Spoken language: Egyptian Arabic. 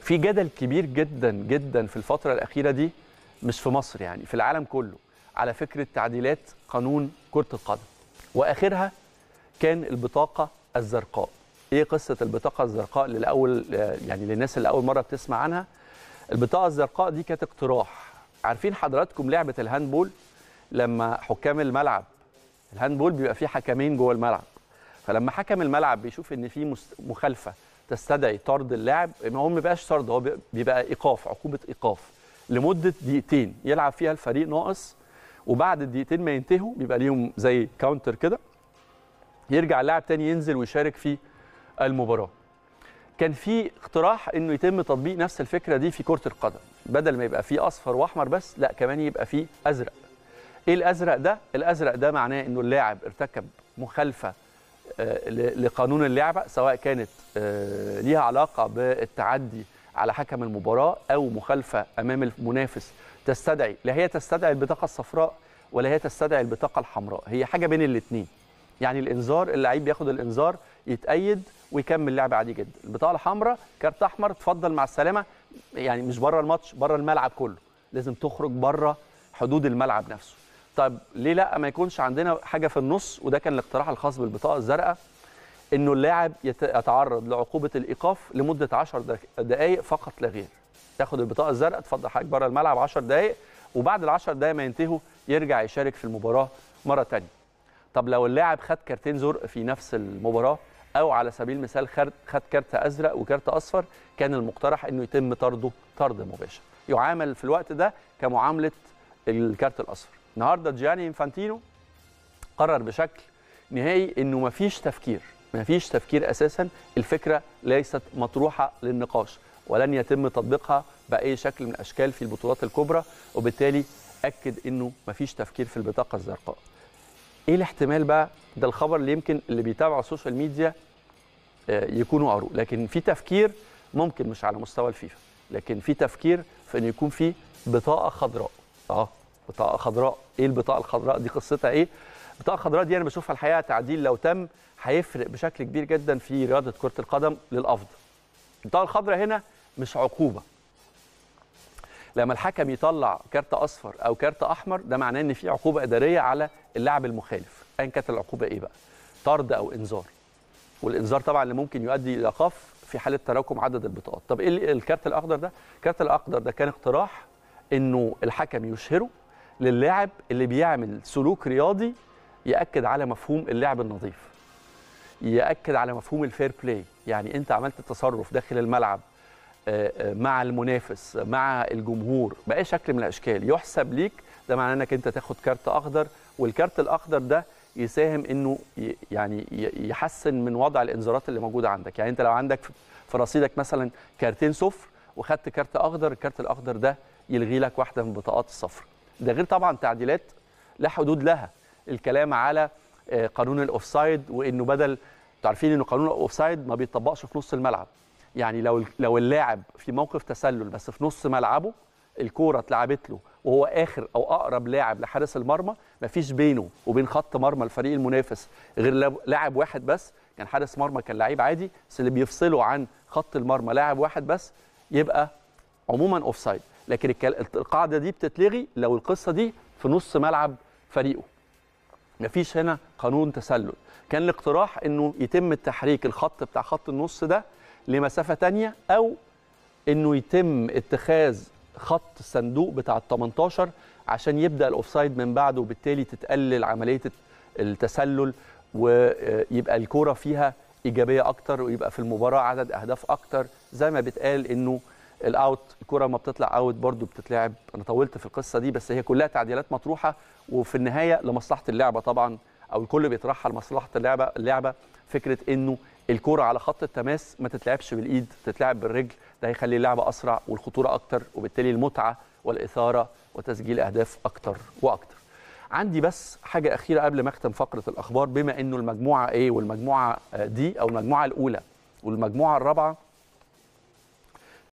في جدل كبير جدا جدا في الفتره الاخيره دي مش في مصر يعني في العالم كله على فكره تعديلات قانون كره القدم واخرها كان البطاقه الزرقاء ايه قصه البطاقه الزرقاء للاول يعني للناس اللي اول مره بتسمع عنها البطاقه الزرقاء دي كانت اقتراح عارفين حضراتكم لعبه الهاندبول لما حكام الملعب الهاندبول بيبقى فيه حكمين جوه الملعب فلما حكم الملعب بيشوف ان في مخالفه تستدعي طرد اللاعب ما هو ما بيبقاش طرد هو بيبقى ايقاف عقوبه ايقاف لمده دقيقتين يلعب فيها الفريق ناقص وبعد الدقيقتين ما ينتهوا بيبقى ليهم زي كاونتر كده يرجع اللاعب تاني ينزل ويشارك في المباراه كان في اقتراح انه يتم تطبيق نفس الفكره دي في كره القدم بدل ما يبقى فيه اصفر واحمر بس لا كمان يبقى فيه ازرق ايه الازرق ده الازرق ده معناه انه اللاعب ارتكب مخالفه لقانون اللعبه سواء كانت ليها علاقه بالتعدي على حكم المباراه او مخالفه امام المنافس تستدعي لا هي تستدعي البطاقه الصفراء ولا هي تستدعي البطاقه الحمراء هي حاجه بين الاثنين يعني الانذار اللعيب بياخد الانذار يتأيد ويكمل لعب عادي جدا البطاقه الحمراء كارت احمر تفضل مع السلامه يعني مش بره الماتش بره الملعب كله لازم تخرج بره حدود الملعب نفسه طيب ليه لا ما يكونش عندنا حاجه في النص وده كان الاقتراح الخاص بالبطاقه الزرقاء انه اللاعب يتعرض لعقوبه الايقاف لمده 10 دقائق فقط لا غير تاخد البطاقه الزرقاء تفضل حضرتك بره الملعب 10 دقائق وبعد ال 10 دقائق ما ينتهوا يرجع يشارك في المباراه مره ثانيه طب لو اللاعب خد كارتين زرق في نفس المباراه او على سبيل المثال خد كارت ازرق وكارت اصفر كان المقترح انه يتم طرده طرد مباشر يعامل في الوقت ده كمعامله الكارت الاصفر النهارده جياني انفانتينو قرر بشكل نهائي انه مفيش تفكير مفيش تفكير اساسا الفكره ليست مطروحه للنقاش ولن يتم تطبيقها باي شكل من الاشكال في البطولات الكبرى وبالتالي اكد انه مفيش تفكير في البطاقه الزرقاء ايه الاحتمال بقى ده الخبر اللي يمكن اللي بيتابعوا السوشيال ميديا يكونوا قروه لكن في تفكير ممكن مش على مستوى الفيفا لكن في تفكير في انه يكون في بطاقه خضراء اه بطاقه خضراء ايه البطاقه الخضراء دي قصتها ايه البطاقه الخضراء دي انا بشوفها الحقيقه تعديل لو تم هيفرق بشكل كبير جدا في رياضه كره القدم للافضل البطاقه الخضراء هنا مش عقوبه لما الحكم يطلع كارت اصفر او كارت احمر ده معناه ان في عقوبه اداريه على اللاعب المخالف ايا كانت العقوبه ايه بقى طرد او انذار والانذار طبعا اللي ممكن يؤدي الى ايقاف في حاله تراكم عدد البطاقات طب ايه الكارت الاخضر ده الكارت الاخضر ده كان اقتراح انه الحكم يشهره للاعب اللي بيعمل سلوك رياضي ياكد على مفهوم اللعب النظيف ياكد على مفهوم الفير بلاي يعني انت عملت تصرف داخل الملعب مع المنافس مع الجمهور باي شكل من الاشكال يحسب ليك ده معناه انك انت تاخد كارت اخضر والكارت الاخضر ده يساهم انه يعني يحسن من وضع الانذارات اللي موجوده عندك يعني انت لو عندك في رصيدك مثلا كارتين صفر وخدت كارت اخضر الكارت الاخضر ده يلغي لك واحده من بطاقات الصفر ده غير طبعا تعديلات لا حدود لها الكلام على قانون الاوفسايد وانه بدل عارفين انه قانون الاوفسايد ما بيطبقش في نص الملعب يعني لو لو اللاعب في موقف تسلل بس في نص ملعبه الكوره اتلعبت له وهو اخر او اقرب لاعب لحارس المرمى مفيش بينه وبين خط مرمى الفريق المنافس غير لاعب واحد بس كان حارس مرمى كان لعيب عادي بس اللي بيفصله عن خط المرمى لاعب واحد بس يبقى عموما اوفسايد لكن القاعده دي بتتلغي لو القصه دي في نص ملعب فريقه مفيش هنا قانون تسلل كان الاقتراح انه يتم التحريك الخط بتاع خط النص ده لمسافه تانية او انه يتم اتخاذ خط الصندوق بتاع ال 18 عشان يبدا الاوفسايد من بعده وبالتالي تتقلل عمليه التسلل ويبقى الكوره فيها ايجابيه اكتر ويبقى في المباراه عدد اهداف اكتر زي ما بيتقال انه الاوت الكره ما بتطلع اوت برده بتتلعب انا طولت في القصه دي بس هي كلها تعديلات مطروحه وفي النهايه لمصلحه اللعبه طبعا او الكل بيطرحها لمصلحه اللعبه اللعبه فكره انه الكره على خط التماس ما تتلعبش بالايد تتلعب بالرجل ده هيخلي اللعبه اسرع والخطوره اكتر وبالتالي المتعه والاثاره وتسجيل اهداف اكتر واكتر عندي بس حاجه اخيره قبل ما اختم فقره الاخبار بما انه المجموعه A والمجموعه دي او المجموعه الاولى والمجموعه الرابعه